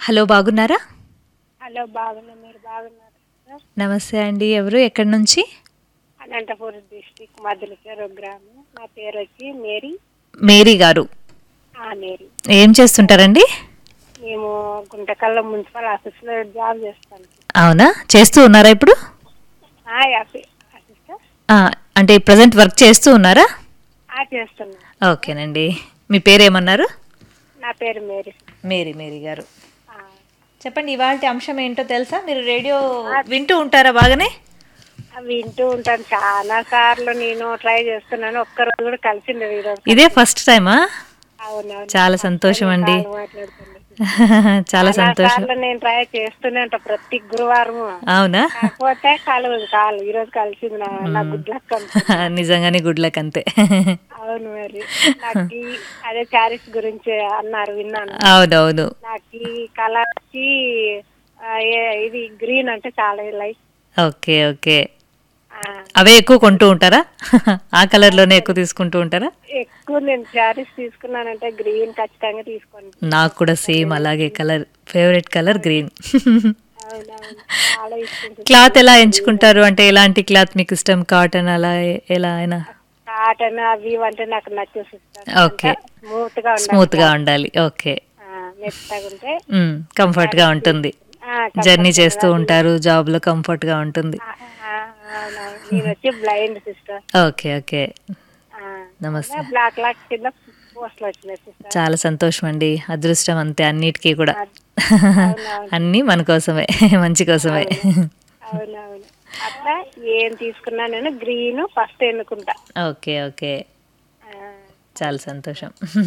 Hello బాగున్నారా hello బాగున్నా మీరు బాగున్నారు సార్ నమస్తే అండి ఎవరు ఎక్కడి నుంచి అనంతపురం డిస్టిక్ మధులకేరు గ్రామం నా పేరు వచ్చి మేరీ మేరీ గారు ఆ మేరీ ఏం చేస్తుంటారండి మేము గుంటకల్లో మున్సిపల్ ఆఫీస్లో జాబ్ చేస్తాను అవునా చేస్తూ ఉన్నారా ఇప్పుడు ఆ, ఆఫీ- ఆఫీసర్ ఆ, అంటే ప్రజెంట్ వర్క్ చేస్తూ ఉన్నారా ఆ, చేస్తున్నా ఓకేనండి మీ పేరేమన్నారు నా పేరు మేరీ మేరీ మేరీ గారు ఆ, చెప్పండి ఇవాళ అంశం ఏంటో తెలుసా మీరు రేడియో వింటూ ఉంటారా బాగానే అవి వింటూ ఉంటాను చాలా సార్లు నేను ట్రై చేస్తున్నాను ఒక్కరోజు కూడా కలిసింది ఈరోజు ఇదే ఫస్ట్ టైమా అవునవును చాలా సంతోషం అండి కాలు మాట్లాడుతుంది చాలా సంతోషం సార్లు నేను ట్రై చేస్తూనే ఉంటా ప్రతి గురువారం అవునా కాకపోతే కలవదు కాలు ఈ రోజు కలిసింది నా నా గుడ్ లక్ అనుకో. నిజంగానే గుడ్ లక్ అంతే అవును మరి నాకు ఈ- అదే చారీస్ గురించి అన్నారు విన్నాను అవునవును నాకు ఈ కలర్ వచ్చి ఆ, ఏ- ఇది గ్రీన్ అంటే చాలా లైక్ ఓకే ఓకే అవే ఎక్కువ కొంటూ ఉంటారా ఆ కలర్ లోనే ఎక్కువ తీసుకుంటూ ఉంటారా ఎక్కువ నేను చారీస్ తీసుకున్నానంటే గ్రీన్ ఖచ్చితంగా తీసుకోండి నాకు కూడా సేమ్ అలాగే కలర్ ఫేవరెట్ కలర్ గ్రీన్ అవునవును చాలా ఇష్టం క్లాత్ ఎలా ఎంచుకుంటారు అంటే ఎలాంటి క్లాత్ మీకు ఇష్టం కాటన్ అలా ఎ- ఎలా అయినా కాటన్ అవి ఇవి అంటే నాకు నచ్చేసిస్తాను ఓకే. స్మూత్ గా ఉండాలి స్మూత్ గా ఉండాలి ఓకే ఆ, మెత్తగా ఉంటే కంఫర్ట్ గా ఉంటుంది ఆ, జర్నీ చేస్తూ ఉంటారు జాబ్ లో కంఫర్ట్ గా ఉంటుంది ఆ, ఆ, అవునవును నేను వచ్చి బ్లైండ్ సిస్టర్ ఓకే ఓకే నమస్తే బ్లాక్ లాక్ కింద పోస్ట్లు వచ్చినాయి సిస్టర్ చాలా సంతోషం అండి అదృష్టం అంతే అన్నిటికీ కూడా అన్నీ మన కోసమే మంచి కోసమే అవునవును అట్లా ఏం తీసుకున్నా నేను గ్రీన్ ఫస్ట్ ఎన్నుకుంటా ఓకే ఓకే ఆ, చాలా సంతోషం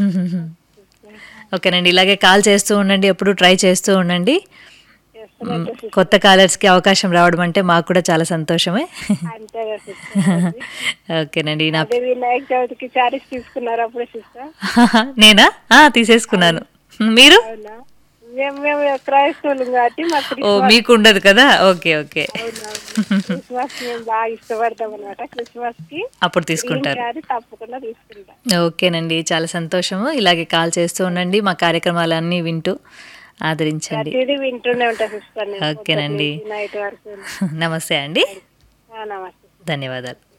ఓకేనండి ఇలాగే కాల్ చేస్తూ ఉండండి ఎప్పుడు ట్రై చేస్తూ ఉండండి చేస్తున్నా మ్, కొత్త కాలర్స్కి అవకాశం రావడం అంటే మాకు కూడా చాలా సంతోషమే అంతే కదా సిస్టర్ ఓకేనండి నా అదే వినాయక చవితికి చారీస్ తీసుకున్నారు అప్పుడు సిస్టర్ నేనా ఆ, తీసేసుకున్నాను మీరు అవునా మేము మేము క్రైస్తవులు కాబట్టి మాకు ఓ మీకు ఉండదు కదా ఓకే ఓకే క్రిస్మస్ మేము బాగా ఇష్టపడతాం అనమాట క్రిస్మస్ కి అప్పుడు తీసుకుంటారు శారీ తప్పకుండా తీసుకుంటాం ఓకేనండి చాలా సంతోషము ఇలాగే కాల్ చేస్తూ ఉండండి మా కార్యక్రమాలన్నీ వింటూ ఆదరించండి ప్రతిదీ వింటూనే ఉంటా సిస్టర్ నేను ఓకేనండి నైట్ వరకు నమస్తే అండి ఆ, నమస్తే ధన్యవాదాలు